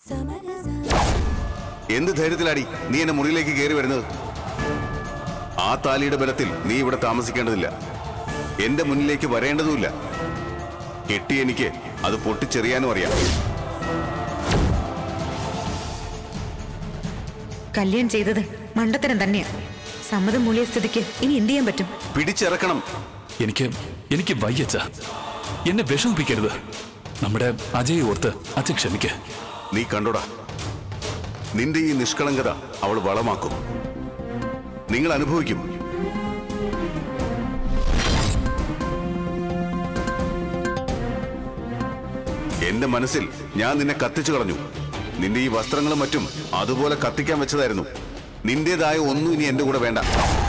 എന്ത് ധൈര്യത്തിലാടി നീ എന്റെ മുറിയിലേക്ക് കയറി വരുന്നത് ആ താലിയുടെ ബലത്തിൽ നീ ഇവിടെ താമസിക്കേണ്ടതില്ല എന്റെ മുന്നിലേക്ക് വരേണ്ടതുമില്ല കെട്ടി എനിക്ക് അത് പൊട്ടിച്ചെറിയാനും അറിയാം കല്യാണം ചെയ്തത് മണ്ടത്തരം തന്നെയാ സമ്മതം മൂലിയ സ്ഥിതിക്ക് ഇനി എന്ത് ചെയ്യാൻ പറ്റും പിടിച്ചിറക്കണം എനിക്ക് എനിക്ക് വയ്യച്ച എന്നെ വിഷമിപ്പിക്കരുത് നമ്മുടെ അജയ് ഓർത്ത് അച്ഛൻ ക്ഷമിക്ക് നീ കണ്ടോടാ നിന്റെ ഈ നിഷ്കളങ്കത അവൾ വളമാക്കും നിങ്ങൾ അനുഭവിക്കും എന്റെ മനസ്സിൽ ഞാൻ നിന്നെ കത്തിച്ചു കളഞ്ഞു നിന്റെ ഈ വസ്ത്രങ്ങളും മറ്റും അതുപോലെ കത്തിക്കാൻ വെച്ചതായിരുന്നു നിന്റേതായ ഒന്നും ഇനി എന്റെ കൂടെ വേണ്ട